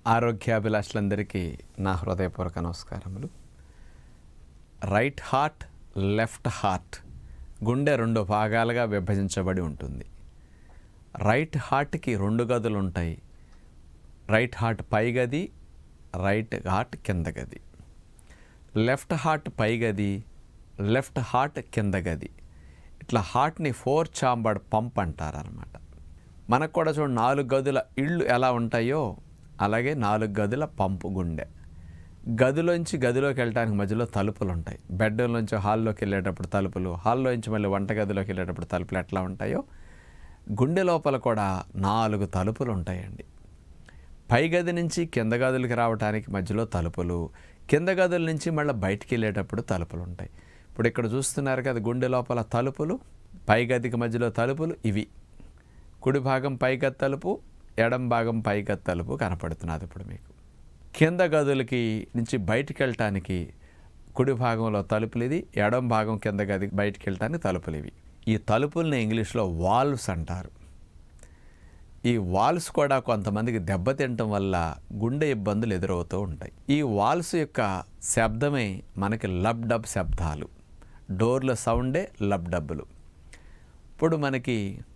ఆరోగ్యాభిలాషులందరికీ నా హృదయపూర్వక నమస్కారములు రైట్ హార్ట్ లెఫ్ట్ హార్ట్ గుండె రెండు భాగాలుగా విభజించబడి ఉంటుంది రైట్ హార్ట్కి రెండు గదులు ఉంటాయి రైట్ హార్ట్ పై గది రైట్ హార్ట్ కింద గది లెఫ్ట్ హార్ట్ పై గది లెఫ్ట్ హార్ట్ కింద గది ఇట్లా హార్ట్ని ఫోర్ చాంబర్డ్ పంప్ అంటారనమాట మనకు కూడా చూడండి నాలుగు గదుల ఇళ్ళు ఎలా ఉంటాయో అలాగే నాలుగు గదుల పంపు గుండె గదిలోంచి గదిలోకి వెళ్ళడానికి మధ్యలో తలుపులు ఉంటాయి బెడ్రూమ్లోంచి హాల్లోకి వెళ్ళేటప్పుడు తలుపులు హాల్లోంచి మళ్ళీ వంటగదిలోకి వెళ్ళేటప్పుడు తలుపులు ఎట్లా ఉంటాయో గుండె లోపల కూడా నాలుగు తలుపులు ఉంటాయండి పై గది నుంచి కింద గదులకి రావడానికి మధ్యలో తలుపులు కింద గదుల నుంచి మళ్ళీ బయటికి వెళ్ళేటప్పుడు తలుపులు ఉంటాయి ఇప్పుడు ఇక్కడ చూస్తున్నారు కదా గుండె లోపల తలుపులు పై గదికి మధ్యలో తలుపులు ఇవి కుడి భాగం పై గది తలుపు ఎడం భాగం పై గది తలుపు కనపడుతున్నది ఇప్పుడు మీకు కింద గదులకి నుంచి బయటికి వెళ్ళటానికి కుడి భాగంలో తలుపులు ఇది ఎడం భాగం కింద గది బయటికి వెళ్ళటానికి తలుపులు ఇవి ఈ తలుపుల్ని ఇంగ్లీష్లో వాల్వ్స్ అంటారు ఈ వాల్స్ కూడా కొంతమందికి దెబ్బతింటం వల్ల గుండె ఇబ్బందులు ఎదురవుతూ ఉంటాయి ఈ వాల్స్ యొక్క శబ్దమే మనకి లబ్ డబ్ శబ్దాలు డోర్ల సౌండే లబ్ డబ్బులు ఇప్పుడు మనకి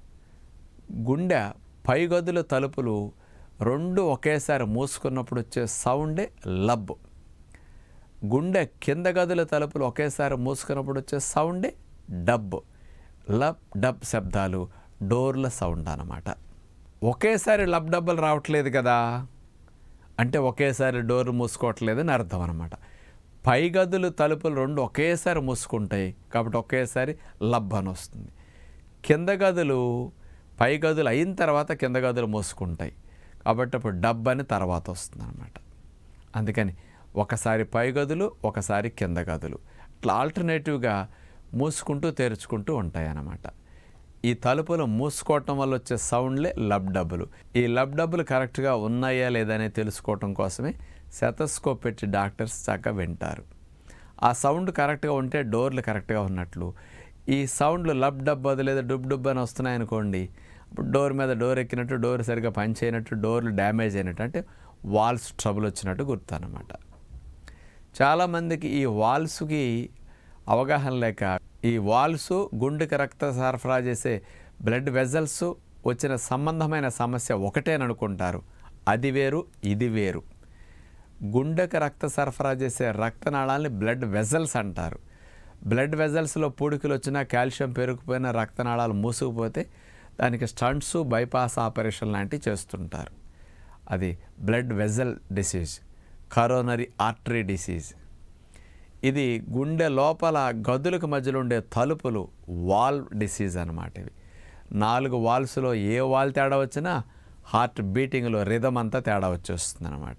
గుండె పై గదుల తలుపులు రెండు ఒకేసారి మూసుకున్నప్పుడు వచ్చే సౌండే లబ్ గుండె కింద గదుల తలుపులు ఒకేసారి మూసుకున్నప్పుడు వచ్చే సౌండే డబ్ లబ్ డబ్ శబ్దాలు డోర్ల సౌండ్ అన్నమాట ఒకేసారి లబ్ డబ్బులు రావట్లేదు కదా అంటే ఒకేసారి డోర్లు మూసుకోవట్లేదని అర్థం అనమాట పై గదులు తలుపులు రెండు ఒకేసారి మూసుకుంటాయి కాబట్టి ఒకేసారి లబ్ అని వస్తుంది కింద గదులు పై గదులు అయిన తర్వాత కింద గదులు మూసుకుంటాయి కాబట్టి అప్పుడు డబ్ అని తర్వాత వస్తుంది అనమాట అందుకని ఒకసారి పై గదులు ఒకసారి కింద గదులు ఇట్లా ఆల్టర్నేటివ్గా మూసుకుంటూ తెరుచుకుంటూ ఉంటాయి అన్నమాట ఈ తలుపులు మూసుకోవటం వల్ల వచ్చే సౌండ్లే లబ్ డబ్బులు ఈ లబ్ డబ్బులు కరెక్ట్గా ఉన్నాయా లేదనే తెలుసుకోవటం కోసమే సెతస్కోప్ పెట్టి డాక్టర్స్ చక్కగా వింటారు ఆ సౌండ్ కరెక్ట్గా ఉంటే డోర్లు కరెక్ట్గా ఉన్నట్లు ఈ సౌండ్లు లబ్ డబ్ లేదా డుబ్ డుబ్ అని వస్తున్నాయి అనుకోండి ఇప్పుడు డోర్ మీద డోర్ ఎక్కినట్టు డోర్ సరిగా పనిచేయనట్టు డోర్లు డ్యామేజ్ అయినట్టు అంటే వాల్స్ ట్రబుల్ వచ్చినట్టు గుర్తనమాట చాలామందికి ఈ వాల్స్కి అవగాహన లేక ఈ వాల్స్ గుండెకి రక్త సరఫరా చేసే బ్లడ్ వెజల్స్ వచ్చిన సంబంధమైన సమస్య ఒకటేననుకుంటారు అది వేరు ఇది వేరు గుండెకి రక్త సరఫరా చేసే రక్తనాళాలని బ్లడ్ వెజల్స్ అంటారు బ్లడ్ వెజల్స్లో పూడికలు వచ్చినా కాల్షియం పెరిగిపోయిన రక్తనాళాలు మూసుకుపోతే దానికి స్టంట్స్ బైపాస్ ఆపరేషన్ లాంటివి చేస్తుంటారు అది blood vessel disease coronary artery disease ఇది గుండె లోపల గదులకు మధ్యలో ఉండే తలుపులు వాల్వ్ డిసీజ్ అన్నమాట ఇవి నాలుగు వాల్స్లో ఏ వాల్ తేడా వచ్చినా హార్ట్ బీటింగ్లో రిధం అంతా తేడా వచ్చేస్తుంది అనమాట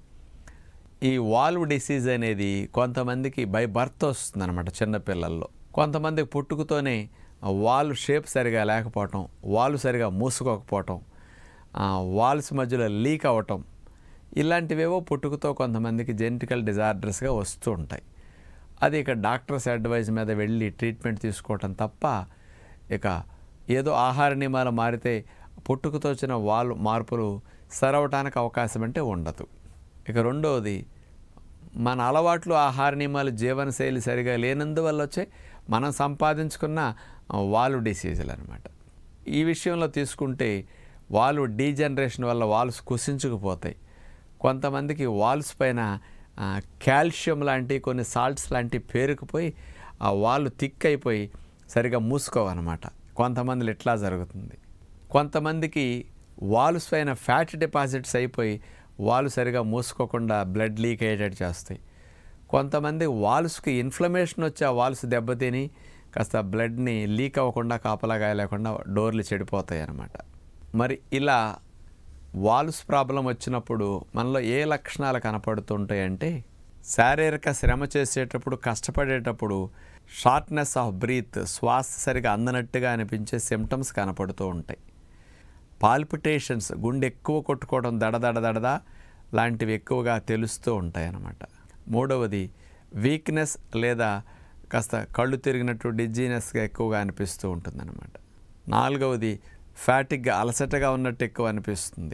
ఈ వాల్వ్ డిసీజ్ అనేది కొంతమందికి బై బర్త్ వస్తుంది అనమాట చిన్నపిల్లల్లో కొంతమందికి పుట్టుకతోనే వాల్వ్ షేప్ సరిగా లేకపోవటం వాల్వ్ సరిగా మూసుకోకపోవటం వాల్స్ మధ్యలో లీక్ అవ్వటం ఇలాంటివేవో పుట్టుకతో కొంతమందికి జెనెటికల్ డిజార్డర్స్గా వస్తూ ఉంటాయి అది ఇక డాక్టర్స్ అడ్వైజ్ మీద వెళ్ళి ట్రీట్మెంట్ తీసుకోవటం తప్ప ఇక ఏదో ఆహార నియమాలు మారితే పుట్టుకతో వచ్చిన వాల్ మార్పులు సరవటానికి అవకాశం అంటే ఉండదు ఇక రెండవది మన అలవాట్లు ఆహార నియమాలు జీవనశైలి సరిగా లేనందువల్ల వచ్చే మనం సంపాదించుకున్న వాల్వ్ డిసీజులు అనమాట ఈ విషయంలో తీసుకుంటే వాల్వ్ డీజనరేషన్ వల్ల వాల్వ్స్ కుసించుకుపోతాయి కొంతమందికి వాల్వ్స్ పైన కాల్షియం లాంటి కొన్ని సాల్ట్స్ లాంటివి పేరుకుపోయి ఆ వాల్వ్ థిక్ అయిపోయి సరిగా మూసుకోవన్నమాట కొంతమందిలో ఇట్లా జరుగుతుంది కొంతమందికి వాల్వ్స్ పైన ఫ్యాట్ డిపాజిట్స్ అయిపోయి వాల్వ్ సరిగా మూసుకోకుండా బ్లడ్ లీక్ అయ్యేటట్టు చేస్తాయి కొంతమంది వాల్వ్స్కి ఇన్ఫ్లమేషన్ వచ్చి ఆ వాల్వ్స్ దెబ్బతిని కాస్త బ్లడ్ని లీక్ అవ్వకుండా కాపలాగా లేకుండా డోర్లు చెడిపోతాయి అన్నమాట మరి ఇలా వాల్వ్స్ ప్రాబ్లం వచ్చినప్పుడు మనలో ఏ లక్షణాలు కనపడుతుంటాయంటే శారీరక శ్రమ చేసేటప్పుడు కష్టపడేటప్పుడు షార్ట్నెస్ ఆఫ్ బ్రీత్ శ్వాస సరిగా అందనట్టుగా అనిపించే సిమ్టమ్స్ కనపడుతూ ఉంటాయి పాల్పిటేషన్స్ గుండె ఎక్కువ కొట్టుకోవడం దడదడ దడద లాంటివి ఎక్కువగా తెలుస్తూ ఉంటాయి అన్నమాట మూడవది వీక్నెస్ లేదా కాస్త కళ్ళు తిరిగినట్టు డిజ్జీనెస్గా ఎక్కువగా అనిపిస్తూ ఉంటుందన్నమాట నాలుగవది ఫ్యాటిక్గా అలసటగా ఉన్నట్టు ఎక్కువ అనిపిస్తుంది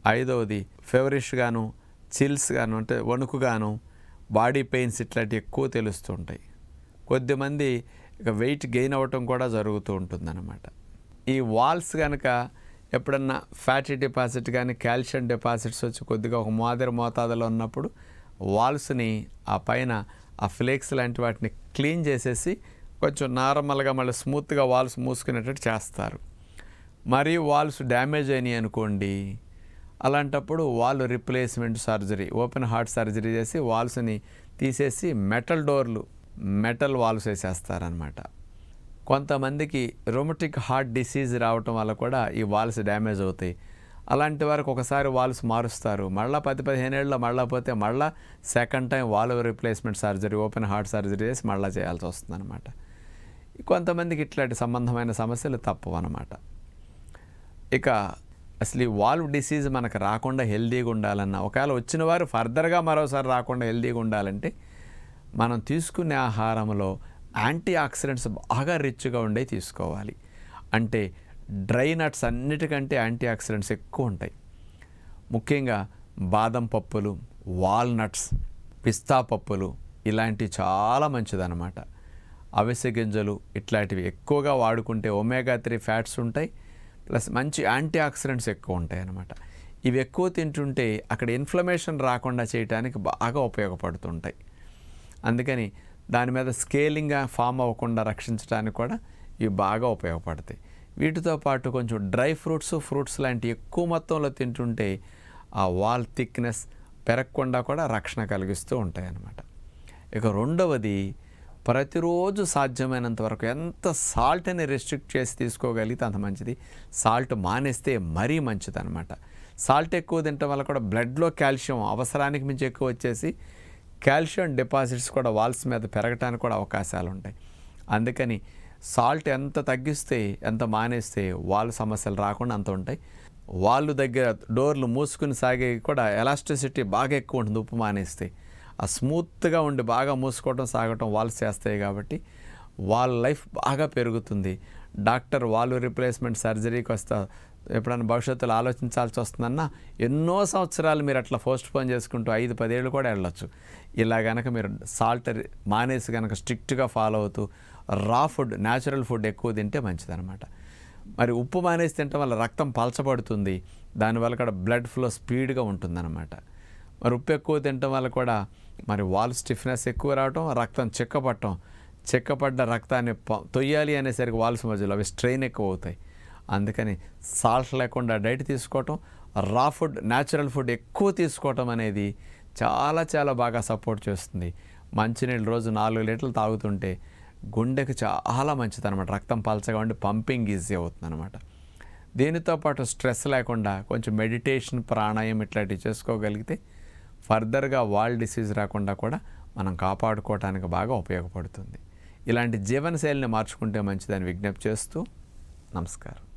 ఐదవది ఫెవరిష్ గాను చిల్స్ గాను అంటే వణుకుగాను బాడీ పెయిన్స్ ఇట్లాంటివి ఎక్కువ తెలుస్తూ ఉంటాయి కొద్దిమంది ఇక వెయిట్ గెయిన్ అవ్వటం కూడా జరుగుతూ ఉంటుందన్నమాట ఈ వాల్స్ కనుక ఎప్పుడన్నా ఫ్యాటీ డిపాజిట్ కానీ కాల్షియం డిపాజిట్స్ వచ్చి కొద్దిగా ఒక మాదిరి మోతాదులో ఉన్నప్పుడు వాల్స్ని ఆ పైన ఆ ఫ్లేక్స్ లాంటి వాటిని క్లీన్ చేసేసి కొంచెం నార్మల్గా మళ్ళీ స్మూత్గా వాల్స్ మూసుకునేటట్టు చేస్తారు మరియు వాల్స్ డ్యామేజ్ అయినాయి అనుకోండి అలాంటప్పుడు valve replacement surgery open heart surgery చేసి వాల్స్ని తీసేసి మెటల్ డోర్లు మెటల్ వాల్స్ వేసేస్తారనమాట కొంతమందికి రొమటిక్ హార్ట్ డిసీజ్ రావటం వల్ల కూడా ఈ వాల్స్ డ్యామేజ్ అవుతాయి అలాంటి వారికి ఒకసారి వాల్స్ మారుస్తారు మళ్ళీ పది పదిహేను ఏళ్ళలో మళ్ళీ పోతే మళ్ళీ second time valve replacement surgery open heart surgery చేసి మళ్ళీ చేయాల్సి వస్తుంది అనమాట కొంతమందికి ఇట్లాంటి సంబంధమైన సమస్యలు తప్పవు అనమాట ఇక అసలు ఈ వాల్వ్ డిసీజ్ మనకు రాకుండా హెల్దీగా ఉండాలన్నా ఒకవేళ వచ్చిన వారు ఫర్దర్గా మరోసారి రాకుండా హెల్దీగా ఉండాలంటే మనం తీసుకునే ఆహారంలో యాంటీ ఆక్సిడెంట్స్ బాగా రిచ్గా ఉండే తీసుకోవాలి అంటే డ్రై నట్స్ అన్నిటికంటే యాంటీ ఆక్సిడెంట్స్ ఎక్కువ ఉంటాయి ముఖ్యంగా బాదం పప్పులు వాల్నట్స్ పిస్తా పప్పులు ఇలాంటివి చాలా మంచిదన్నమాట అవిసె గింజలు ఇట్లాంటివి ఎక్కువగా వాడుకుంటే ఒమేగా త్రీ ఫ్యాట్స్ ఉంటాయి ప్లస్ మంచి యాంటీ ఆక్సిడెంట్స్ ఎక్కువ ఉంటాయి అన్నమాట ఇవి ఎక్కువ తింటుంటే అక్కడ ఇన్ఫ్లమేషన్ రాకుండా చేయడానికి బాగా ఉపయోగపడుతుంటాయి అందుకని దాని మీద స్కేలింగ్గా ఫామ్ అవ్వకుండా రక్షించడానికి కూడా ఇవి బాగా ఉపయోగపడతాయి వీటితో పాటు కొంచెం డ్రై ఫ్రూట్స్ ఫ్రూట్స్ లాంటి ఎక్కువ మొత్తంలో తింటుంటే ఆ వాల్ థిక్నెస్ పెరగకుండా కూడా రక్షణ కలిగిస్తూ ఉంటాయి అన్నమాట ఇక రెండవది ప్రతిరోజు సాధ్యమైనంత వరకు ఎంత సాల్ట్ని రెస్ట్రిక్ట్ చేసి తీసుకోగలిగితే అంత మంచిది సాల్ట్ మానేస్తే మరీ మంచిది అనమాట సాల్ట్ ఎక్కువ తినటం వల్ల కూడా బ్లడ్లో కాల్షియం అవసరానికి మించి ఎక్కువ వచ్చేసి కాల్షియం డిపాజిట్స్ కూడా వాల్స్ మీద పెరగటానికి కూడా అవకాశాలు ఉంటాయి అందుకని సాల్ట్ ఎంత తగ్గిస్తే ఎంత మానేస్తే వాళ్ళు సమస్యలు రాకుండా అంత ఉంటాయి వాళ్ళు దగ్గర డోర్లు మూసుకుని సాగే కూడా ఎలాస్టిసిటీ బాగా ఎక్కువ ఉంటుంది ఉప్పు మానేస్తే ఆ స్మూత్గా ఉండి బాగా మూసుకోవడం సాగటం వాల్స్ చేస్తాయి కాబట్టి వాళ్ళ లైఫ్ బాగా పెరుగుతుంది డాక్టర్ వాళ్ళు రిప్లేస్మెంట్ సర్జరీకి వస్తా ఎప్పుడైనా భవిష్యత్తులో ఆలోచించాల్సి వస్తుందన్నా ఎన్నో సంవత్సరాలు మీరు అట్లా పోస్ట్ పోన్ చేసుకుంటూ ఐదు పదేళ్ళు కూడా వెళ్ళొచ్చు ఇలా కనుక మీరు సాల్ట్ మానేసి కనుక స్ట్రిక్ట్గా ఫాలో అవుతూ రా ఫుడ్ న్యాచురల్ ఫుడ్ ఎక్కువ తింటే మంచిదన్నమాట మరి ఉప్పు మానేసి తినటం వల్ల రక్తం పలచబడుతుంది దానివల్ల కూడా బ్లడ్ ఫ్లో స్పీడ్గా ఉంటుందన్నమాట మరి ఉప్పు ఎక్కువ తినటం వల్ల కూడా మరి వాల్ స్టిఫ్నెస్ ఎక్కువ రావటం రక్తం చిక్కపట్టడం చిక్కపడ్డ రక్తాన్ని ప- తొయ్యాలి అనేసరికి వాల్స్ మధ్యలో అవి స్ట్రెయిన్ ఎక్కువ అవుతాయి అందుకని సాల్ట్ లేకుండా డైట్ తీసుకోవటం రా ఫుడ్ న్యాచురల్ ఫుడ్ ఎక్కువ తీసుకోవటం అనేది చాలా చాలా బాగా సపోర్ట్ చేస్తుంది మంచినీళ్ళు రోజు నాలుగు లీటర్లు తాగుతుంటే గుండెకి చాలా మంచిది అనమాట రక్తం పలచగా ఉండి పంపింగ్ ఈజీ అవుతుంది అనమాట దీనితో పాటు స్ట్రెస్ లేకుండా కొంచెం మెడిటేషన్ ప్రాణాయం ఇట్లాంటివి చేసుకోగలిగితే ఫర్దర్గా వాల్ డిసీజ్ రాకుండా కూడా మనం కాపాడుకోవడానికి బాగా ఉపయోగపడుతుంది ఇలాంటి జీవనశైలిని మార్చుకుంటే మంచిదని విజ్ఞప్తి చేస్తూ నమస్కారం